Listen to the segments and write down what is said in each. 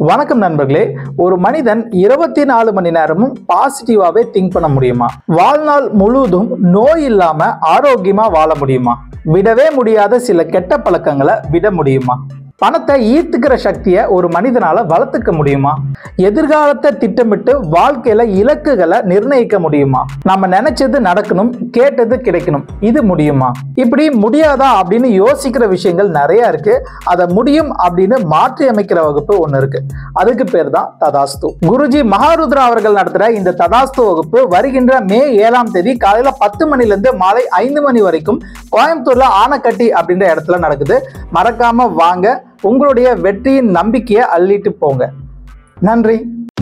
வணக்கம் நண்பர்களே ஒரு மனிதன் இருபத்தி நாலு மணி நேரமும் பாசிட்டிவாவே திங்க் பண்ண முடியுமா வாழ்நாள் முழுவதும் நோய் இல்லாம ஆரோக்கியமா வாழ முடியுமா விடவே முடியாத சில கெட்ட பழக்கங்களை விட முடியுமா பணத்தை ஈர்த்துக்கிற சக்தியை ஒரு மனிதனால வளர்த்துக்க முடியுமா எதிர்காலத்தை திட்டமிட்டு வாழ்க்கையில இலக்குகளை நிர்ணயிக்க முடியுமா நம்ம நினைச்சது நடக்கணும் கேட்டது கிடைக்கணும் இது முடியுமா இப்படி முடியாதா அப்படின்னு யோசிக்கிற விஷயங்கள் நிறைய இருக்கு அதை முடியும் அப்படின்னு மாற்றி அமைக்கிற வகுப்பு ஒன்று இருக்கு அதுக்கு பேர் தான் ததாஸ்து குருஜி மகாருத்ரா அவர்கள் நடத்துற இந்த ததாஸ்து வகுப்பு வருகின்ற மே ஏழாம் தேதி காலையில பத்து மணில இருந்து மாலை ஐந்து மணி வரைக்கும் கோயம்புத்தூர்ல ஆனக்கட்டி அப்படின்ற இடத்துல நடக்குது மறக்காம வாங்க உங்களுடைய வெற்றியின் நம்பிக்கையை அள்ளிட்டு போங்க நன்றி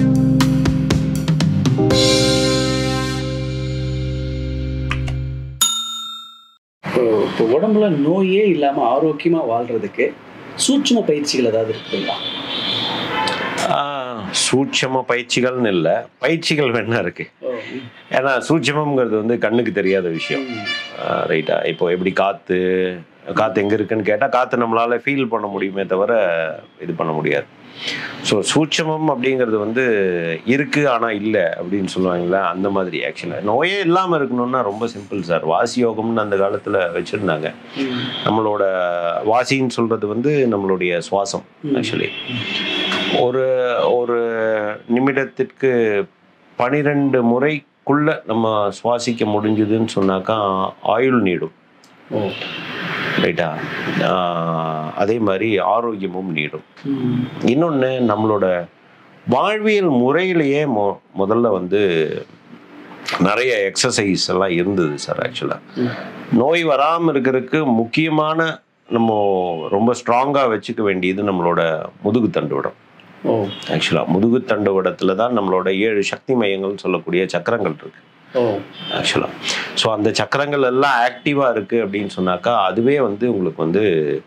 இப்போ இப்போ உடம்புல நோயே இல்லாமல் ஆரோக்கியமாக வாழ்றதுக்கு சூட்சும பயிற்சிகள் ஏதாவது இருக்குங்களா ஆஹ், சூட்சம பயிற்சிகள்னு இல்லை பயிற்சிகள் வேணா இருக்கு ஓ, ஏன்னா சூட்சமங்கிறது வந்து கண்ணுக்கு தெரியாத விஷயம் ம், ரைட்டா இப்போ எப்படி காற்று காற்று எங்கே இருக்குன்னு கேட்டால் காற்று நம்மளால் ஃபீல் பண்ண முடியுமே தவிர இது பண்ண முடியாது ஸோ சூட்சமம் அப்படிங்கிறது வந்து இருக்கு ஆனால் இல்லை அப்படின்னு சொல்லுவாங்களே அந்த மாதிரி ஆக்சுவலாக நோயே இல்லாமல் இருக்கணும்னா ரொம்ப சிம்பிள் சார் வாசி யோகம்னு அந்த காலத்தில் வச்சுருந்தாங்க ம், நம்மளோட வாசின்னு சொல்கிறது வந்து நம்மளுடைய சுவாசம் ம். ஆக்சுவலி ஒரு ஒரு நிமிடத்திற்கு பனிரெண்டு முறைக்குள்ள நம்ம சுவாசிக்க முடிஞ்சுதுன்னு சொன்னாக்கா ஆயுள் நீடும் ஓ ரைட்டா ஆஹ் அதே மாதிரி ஆரோக்கியமும் நீடும் ம், இன்னொன்று நம்மளோட வாழ்வியல் முறையிலேயே மொ முதல்ல வந்து நிறைய எக்ஸசைஸ் எல்லாம் இருந்தது சார் ஆக்சுவலாக ம். நோய் வராமல் இருக்கிறதுக்கு முக்கியமான நம்ம ரொம்ப ஸ்ட்ராங்காக வச்சுக்க வேண்டியது நம்மளோட முதுகு தண்டுவடம் ஓ ஆக்சுவலாக முதுகு தண்டுவடத்துல தான் நம்மளோட ஏழு சக்தி மையங்கள்னு சொல்லக்கூடிய சக்கரங்கள் இருக்கு ஓ ஆக்சுவலாக ஸோ அந்த சக்கரங்கள் எல்லாம் ஆக்டிவாக இருக்குது அப்படின்னு சொன்னாக்கா அதுவே வந்து உங்களுக்கு வந்து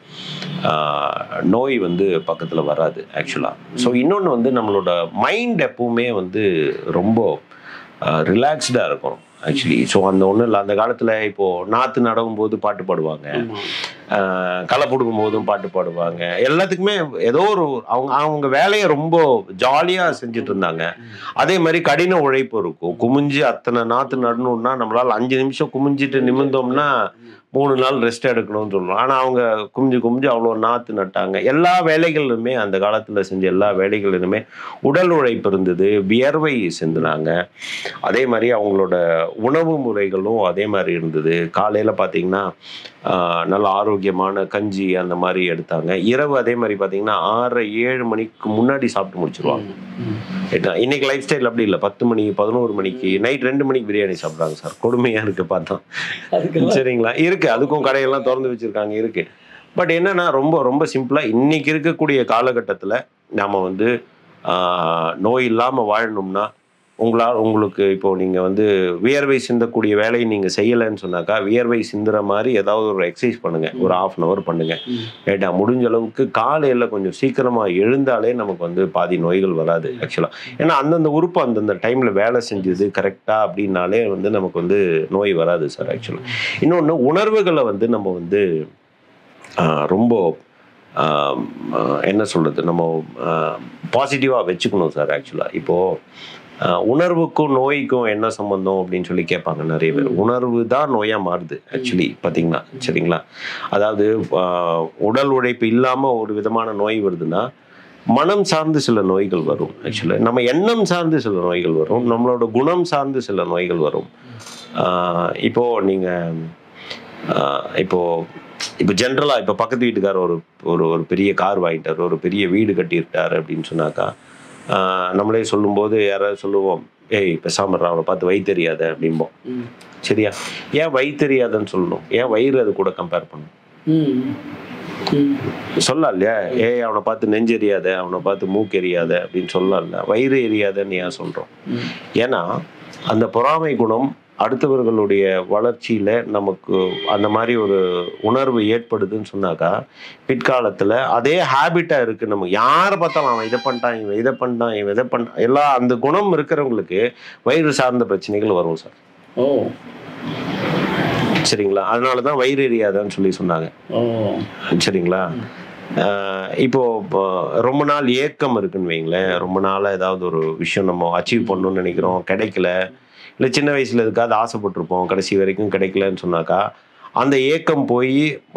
ஆஹ், நோய் வந்து பக்கத்தில் வராது ஆக்சுவலாக ஸோ இன்னொன்று வந்து நம்மளோட மைண்ட் எப்பவுமே வந்து ரொம்ப ரிலாக்ஸ்டாக இருக்கும் ஆக்சுவலி ஸோ அந்த ஒன்றும் இல்லை அந்த காலத்தில் இப்போது நாற்று நடவும் போது பாட்டு பாடுவாங்க ஆமா ஆஹ் களை பிடுங்கும் போதும் பாட்டு பாடுவாங்க எல்லாத்துக்குமே ஏதோ ஒரு அவங்க அவங்க வேலையை ரொம்ப ஜாலியாக செஞ்சுட்டு இருந்தாங்க அதே மாதிரி கடின உழைப்பு இருக்கும் குமிஞ்சு அத்தனை நாற்று நடணும்னா நம்மளால் அஞ்சு நிமிஷம் குமிஞ்சிட்டு நிமிர்ந்தோம்னா மூணு நாள் ரெஸ்ட் எடுக்கணும்னு சொல்லுவோம் ஆனால் அவங்க குமிஞ்சு குமிஞ்சு அவ்வளோ நாற்று நட்டாங்க எல்லா வேலைகளிலுமே அந்த காலத்தில் செஞ்ச எல்லா வேலைகளிலுமே உடல் உழைப்பு இருந்தது வியர்வை சிந்தினாங்க அதே மாதிரி அவங்களோட உணவு முறைகளும் அதே மாதிரி இருந்தது காலையில் பார்த்தீங்கன்னா ஆஹ், நல்ல ஆரோக்கியமான கஞ்சி அந்த மாதிரி எடுத்தாங்க இரவு அதே மாதிரி பார்த்தீங்கன்னா ஆறு ஏழு மணிக்கு முன்னாடி சாப்பிட்டு முடிச்சிருவாங்க ம், ரைட்டா? இன்னைக்கு லைஃப் ஸ்டைல் அப்படி இல்லை பத்து மணி பதினோரு மணிக்கு நைட் ரெண்டு மணிக்கு பிரியாணி சாப்பிட்றாங்க சார் கொடுமையாக இருக்கு பார்த்தா அதுக்கெல்லாம் சரிங்களா இருக்கு அதுக்கும் கடையெல்லாம் திறந்து வச்சிருக்காங்க இருக்கு பட் என்னன்னா ரொம்ப ரொம்ப சிம்பிளா இன்னைக்கு இருக்கக்கூடிய காலகட்டத்தில் நாம வந்து ஆஹ், நோய் இல்லாமல் வாழணும்னா உங்களால் உங்களுக்கு இப்போ நீங்கள் வந்து வியர்வை சிந்தக்கூடிய வேலையை நீங்கள் செய்யலைன்னு சொன்னாக்கா வியர்வை சிந்துற மாதிரி ஏதாவது ஒரு எக்ஸசைஸ் பண்ணுங்க ஒரு ஆஃப் அன் ஹவர் பண்ணுங்க ம். ரைட்டா முடிஞ்ச அளவுக்கு காலையில் கொஞ்சம் சீக்கிரமாக எழுந்தாலே நமக்கு வந்து பாதி நோய்கள் வராது ஆக்சுவலாக ஏன்னா அந்தந்த உறுப்பு அந்தந்த டைமில் வேலை செஞ்சது கரெக்டாக அப்படின்னாலே வந்து நமக்கு வந்து நோய் வராது சார் ஆக்சுவலாக இன்னொன்று உணர்வுகளை வந்து நம்ம வந்து ஆஹ், ரொம்ப ஆஹ், ஆஹ், என்ன சொல்கிறது நம்ம பாசிட்டிவாக வச்சுக்கணும் சார் ஆக்சுவலாக இப்போது உணர்வுக்கும் நோய்க்கும் என்ன சம்பந்தம் அப்படின்னு சொல்லி கேட்பாங்க நிறைய பேர் உணர்வு தான் நோயாக மாறுது ஆக்சுவலி பார்த்தீங்கன்னா சரிங்களா அதாவது ஆஹ், உடல் உழைப்பு இல்லாமல் ஒரு விதமான நோய் வருதுன்னா மனம் சார்ந்து சில நோய்கள் வரும் ஆக்சுவலாக நம்ம எண்ணம் சார்ந்து சில நோய்கள் வரும் நம்மளோட குணம் சார்ந்து சில நோய்கள் வரும் ஆஹ், இப்போ நீங்கள் இப்போ இப்போ ஜென்ரலாக இப்போ பக்கத்து வீட்டுக்காரர் ஒரு ஒரு ஒரு பெரிய கார் வாங்கிட்டார் ஒரு பெரிய வீடு கட்டியிருக்காரு அப்படின்னு சொன்னாக்கா ஆஹ், நம்மளே சொல்லும்போது யாராவது சொல்லுவோம் ஏய் பெசாமர் அவனை பார்த்து வழி தெரியாத அப்படிம்போம் ம், சரியா ஏன் வழி தெரியாதுன்னு சொல்லணும் ஏன் வயிறு அது கூட கம்பேர் பண்ணணும் ம், ம். சொல்லலாம் இல்லையா ஏய் அவனை பார்த்து நெஞ்சு எரியாத அவனை பார்த்து மூக்கு எரியாத அப்படின்னு சொல்லலாம் இல்ல வயிறு எரியாதன்னு ஏன் சொல்கிறோம் ம். ஏன்னா அந்த பொறாமை குணம் அடுத்தவர்களுடைய வளர்ச்சியில் நமக்கு அந்த மாதிரி ஒரு உணர்வு ஏற்படுதுன்னு சொன்னாக்கா பிற்காலத்தில் அதே ஹேபிட்டாக இருக்குது நம்ம யாரை பார்த்தாலும் அவன் இதை பண்ணிட்டான் இவன் இதை பண்ணிட்டான் இவன் இதை பண்ணிட்டான் எல்லா அந்த குணம் இருக்கிறவங்களுக்கு வயிறு சார்ந்த பிரச்சனைகள் வரும் சார் ஓ சரிங்களா அதனால தான் வயிறு எரியாதான்னு சொல்லி சொன்னாங்க ஓ சரிங்களா ஆஹ் இப்போ இப்போ ரொம்ப நாள் ஏக்கம் இருக்குன்னு வைங்களேன் ரொம்ப நாளாக ஏதாவது ஒரு விஷயம் நம்ம அச்சீவ் பண்ணணும்னு நினைக்கிறோம் கிடைக்கல இல்லை சின்ன வயசில் எதுக்காவது ஆசைப்பட்டிருப்போம் கடைசி வரைக்கும் கிடைக்கலன்னு சொன்னாக்கா அந்த ஏக்கம் போய்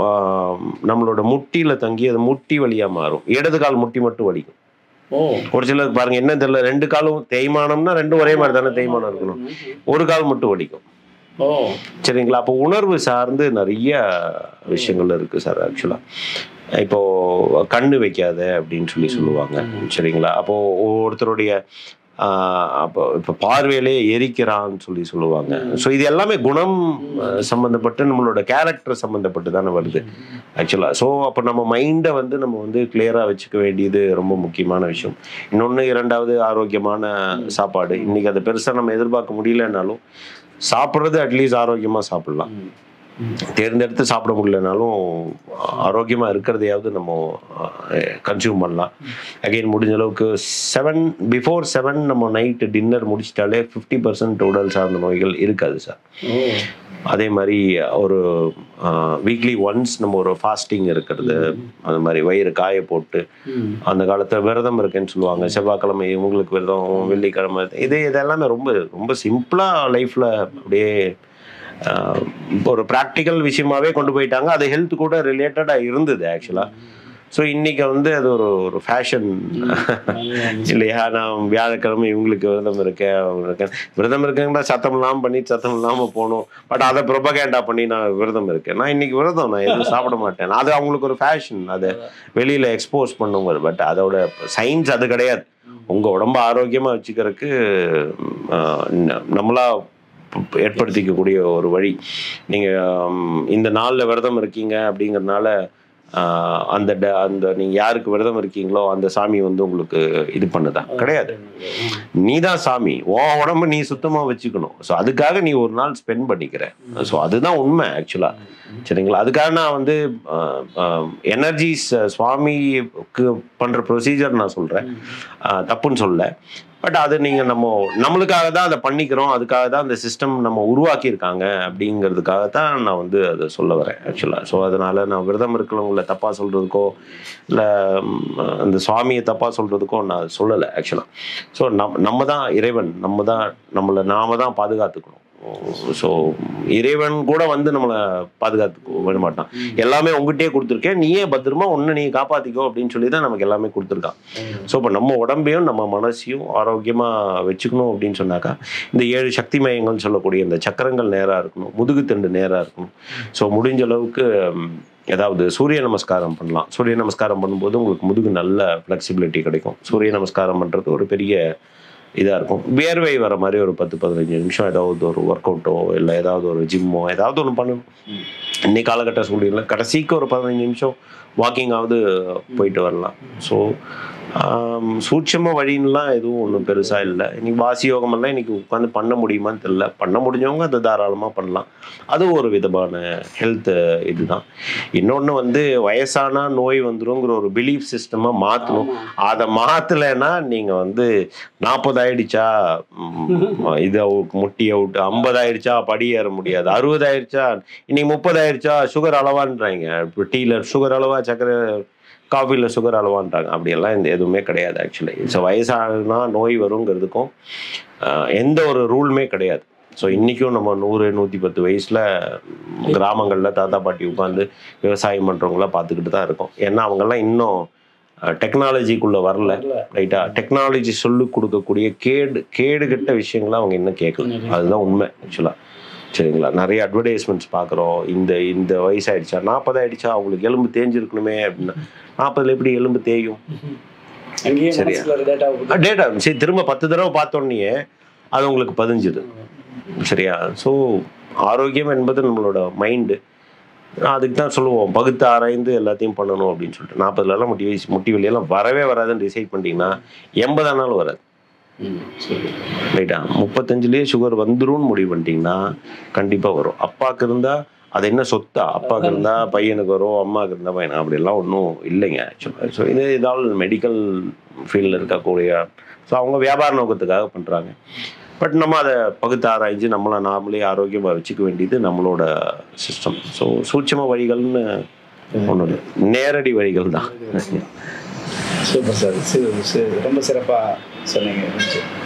நம்மளோட முட்டியில் தங்கி அது முட்டி வலியாக மாறும் இடது கால் முட்டி மட்டும் வலிக்கும் ஓ ஒரு சிலருக்கு பாருங்க என்ன தெரியல ரெண்டு காலும் தேய்மானம்னா ரெண்டும் ஒரே மாதிரி தானே தேய்மானம் இருக்கணும் ஒரு கால் மட்டும் வலிக்கும் ஓ சரிங்களா அப்போ உணர்வு சார்ந்து நிறைய விஷயங்கள் இருக்கு சார் ஆக்சுவலா இப்போ கண்ணு வைக்காத அப்படின்னு சொல்லி சொல்லுவாங்க சரிங்களா அப்போ ஒவ்வொருத்தருடைய ஆஹ், அப்போ இப்போ பார்வையிலே எரிக்கிறான்னு சொல்லி சொல்லுவாங்க ஸோ இது எல்லாமே குணம் ஆஹ், சம்பந்தப்பட்டு நம்மளோட கேரக்டர் சம்பந்தப்பட்டு தானே வருது ஆக்சுவலாக ஸோ அப்போ நம்ம மைண்டை வந்து நம்ம வந்து கிளியராக வச்சுக்க வேண்டியது ரொம்ப முக்கியமான விஷயம் இன்னொன்று இரண்டாவது ஆரோக்கியமான சாப்பாடு இன்னைக்கு அதை பெருசாக நம்ம எதிர்பார்க்க முடியலனாலும் சாப்பிட்றது அட்லீஸ்ட் ஆரோக்கியமாக சாப்பிடலாம் தேர்ந்தெடுத்து சாப்பிட முடியலனாலும் ஆரோக்கியமாக இருக்கிறதையாவது நம்ம கன்சியூம் பண்ணலாம் அகைன் முடிஞ்ச அளவுக்கு செவன் பிஃபோர் செவன் நம்ம நைட்டு டின்னர் முடிச்சிட்டாலே ஃபிஃப்டி பர்சன்ட் உடல் சார்ந்த நோய்கள் இருக்காது சார் ஓ அதே மாதிரி ஒரு வீக்லி ஒன்ஸ் நம்ம ஒரு ஃபாஸ்டிங் இருக்கிறது அந்த மாதிரி வயிறு காய போட்டு ம். அந்த காலத்தில் விரதம் இருக்குன்னு சொல்லுவாங்க செவ்வாய்க்கிழமை இவங்களுக்கு விரதம் வெள்ளிக்கிழமை இது இதெல்லாமே ரொம்ப ரொம்ப சிம்பிளாக லைஃப்பில் அப்படியே ஆஹ், ஒரு ப்ராக்டிக்கல் விஷயமாவே கொண்டு போயிட்டாங்க அது ஹெல்த் கூட ரிலேட்டடாக இருந்தது ஆக்சுவலாக ஸோ இன்னைக்கு வந்து அது ஒரு ஒரு ஃபேஷன் இல்லையா நான் வியாழக்கிழமை இவங்களுக்கு விரதம் இருக்கேன் அவங்க இருக்கேன் விரதம் இருக்கேங்கன்னா சத்தம் இல்லாமல் பண்ணி சத்தம் இல்லாமல் போகணும் பட் அதை ப்ரொபகேண்டா பண்ணி நான் விரதம் இருக்கேன் நான் இன்னைக்கு விரதம் நான் எதுவும் சாப்பிட மாட்டேன் அது அவங்களுக்கு ஒரு ஃபேஷன் அதை வெளியில் எக்ஸ்போஸ் பண்ணுவாங்க பட் அதோட சயின்ஸ் அது கிடையாது உங்கள் உடம்ப ஆரோக்கியமாக வச்சுக்கிறதுக்கு ஆஹ், ந- நம்மளா ப- ஏற்படுத்திக்கக்கூடிய ஒரு வழி நீங்கள் இந்த நாளில் விரதம் இருக்கீங்க அப்படிங்கறதுனால ஆஹ், அந்த ட- அந்த நீங்கள் யாருக்கு விரதம் இருக்கீங்களோ அந்த சாமி வந்து உங்களுக்கு இது பண்ணுதா கிடையாது நீ தான் சாமி உன் உடம்ப நீ சுத்தமாக வச்சுக்கணும் ஸோ அதுக்காக நீ ஒரு நாள் ஸ்பெண்ட் பண்ணிக்கிற ஸோ அதுதான் உண்மை ஆக்சுவலாக சரிங்களா அதுக்காக நான் வந்து எனர்ஜிஸ் சுவாமிக்கு பண்ணுற ப்ரொசீஜர் நான் சொல்கிறேன் தப்புன்னு சொல்ல பட் அது நீங்கள் நம்ம நம்மளுக்காக தான் அதை பண்ணிக்கிறோம் அதுக்காக தான் அந்த சிஸ்டம் நம்ம உருவாக்கியிருக்காங்க அப்படிங்கிறதுக்காக தான் நான் வந்து அதை சொல்ல வரேன் ஆக்சுவலாக ஸோ அதனால் நான் விரதம் இருக்கிறவங்கள தப்பாக சொல்கிறதுக்கோ இல்லை அந்த சுவாமியை தப்பாக சொல்கிறதுக்கோ நான் சொல்லலை ஆக்சுவலாக ஸோ நம் நம்ம தான் இறைவன் நம்ம தான் நம்மளை நாம தான் பாதுகாத்துக்கணும் ஸோ இறைவன் கூட வந்து நம்மளை பாதுகாத்துக்க விட மாட்டான் எல்லாமே உங்ககிட்டயே கொடுத்துருக்கேன் நீயே பத்திரமா ஒன்று நீ காப்பாற்றிக்கோ அப்படின்னு சொல்லி தான் நமக்கு எல்லாமே கொடுத்துருக்கான் ஸோ இப்போ நம்ம உடம்பையும் நம்ம மனசையும் ஆரோக்கியமாக வச்சுக்கணும் அப்படின்னு சொன்னாக்கா இந்த ஏழு சக்தி மையங்கள்னு சொல்லக்கூடிய இந்த சக்கரங்கள் நேராக இருக்கணும் முதுகுத்தண்டு நேராக இருக்கணும் ஸோ முடிஞ்ச அளவுக்கு ம், ஏதாவது சூரிய நமஸ்காரம் பண்ணலாம் சூரிய நமஸ்காரம் பண்ணும்போது உங்களுக்கு முதுகு நல்ல ஃப்ளெக்சிபிலிட்டி கிடைக்கும் சூரிய நமஸ்காரம் பண்ணுறது ஒரு பெரிய இதாக இருக்கும் வேர்வை வர மாதிரி ஒரு பத்து பதினஞ்சு நிமிஷம் ஏதாவது ஒரு ஒர்க் அவுட்டோ இல்லை ஏதாவது ஒரு ஜிம்மோ ஏதாவது ஒன்று பண்ணணும் இன்னைக்கு காலகட்ட சூழ்நிலை கடைசிக்கு ஒரு பதினஞ்சு நிமிஷம் வாக்கிங்காவது போயிட்டு வரலாம் ஸோ சூட்சம வழின்னுலாம் எதுவும் ஒன்றும் பெருசாக இல்லை இன்னைக்கு வாசி யோகமெல்லாம் இன்னைக்கு உட்காந்து பண்ண முடியுமான்னு தெரியல பண்ண முடிஞ்சவங்க அதை தாராளமாக பண்ணலாம் அது ஒரு விதமான ஹெல்த் இதுதான் இன்னொன்று வந்து வயசானா நோய் வந்துருங்கிற ஒரு பிலீஃப் சிஸ்டமாக மாற்றணும் அதை மாற்றலைன்னா நீங்கள் வந்து நாற்பது ஆயிடுச்சா ம், இது அவுட் முட்டி அவுட் ஐம்பது ஆயிடுச்சா படி ஏற முடியாது அறுபது ஆயிடுச்சா இன்னைக்கு முப்பது ஆயிடுச்சா சுகர் அளவான்றாங்க இப்போ டீல சுகர் அளவா சக்கரை காஃபியில் சுகர் அளவான்றாங்க அப்படியெல்லாம் இந்த எதுவுமே கிடையாது ஆக்சுவலி ஸோ வயசானா நோய் வருங்கிறதுக்கும் ஆஹ், எந்த ஒரு ரூலுமே கிடையாது ஸோ இன்றைக்கும் நம்ம நூறு நூற்றி பத்து வயசில் கிராமங்களில் தாத்தா பாட்டி உட்காந்து விவசாயம் பண்ணுறவங்களாம் பார்த்துக்கிட்டு தான் இருக்கோம் ஏன்னா அவங்கெல்லாம் இன்னும் டெக்னாலஜிக்குள்ளே வரல ரைட்டா டெக்னாலஜி சொல்லி கொடுக்கக்கூடிய கேடு கேடு கெட்ட விஷயங்களை அவங்க இன்னும் கேட்கல அதுதான் உண்மை ஆக்சுவலாக சரிங்களா நிறைய அட்வர்டைஸ்மெண்ட்ஸ் பார்க்குறோம் இந்த இந்த வயசாயிடுச்சா நாற்பது ஆயிடுச்சா அவங்களுக்கு எலும்பு தேஞ்சிருக்கணுமே அப்படின்னா நாற்பதுல எப்படி எலும்பு தேயும் அங்கேயே சரியா. மனசுல ஒரு டேட்டா டேட்டா சரி திரும்ப பத்து தடவை பார்த்தோன்னே அது உங்களுக்கு பதிஞ்சுது சரியா ஸோ ஆரோக்கியம் என்பது நம்மளோட மைண்டு அதுக்கு தான் சொல்லுவோம் பகுத்து ஆராய்ந்து எல்லாத்தையும் பண்ணணும் அப்படின்னு சொல்லிட்டு நாற்பதுலலாம் முட்டி வயசு முட்டி வலியெல்லாம் வரவே வராதுன்னு டிசைட் பண்ணிட்டீங்கன்னா எண்பதானாலும் வராது ரைட்டா முப்பத்தஞ்சுலேயே சுகர் வந்துரும்னு முடிவு பண்ணிட்டீங்கன்னா கண்டிப்பாக வரும் அப்பாவுக்கு இருந்தால் அது என்ன சொத்தா அப்பாவுக்கு இருந்தால் பையனுக்கு வரும் அம்மாவுக்கு இருந்தால் பையன் அப்படிலாம் ஒன்றும் இல்லைங்க ஆக்சுவலாக ஸோ இது இதால் மெடிக்கல் ஃபீல்டில் இருக்கக்கூடிய ஸோ அவங்க வியாபார நோக்கத்துக்காக பண்ணுறாங்க பட் நம்ம அதை பகுத்து ஆராய்ஞ்சு நம்மளை நாமளே ஆரோக்கியமாக வச்சுக்க வேண்டியது நம்மளோட சிஸ்டம் ஸோ சூட்சம வழிகள்னு ஒன்றும் இல்லை நேரடி வழிகள் தான் சூப்பர் சார் சி- சி- ரொம்ப சிறப்பாக சொன்னீங்க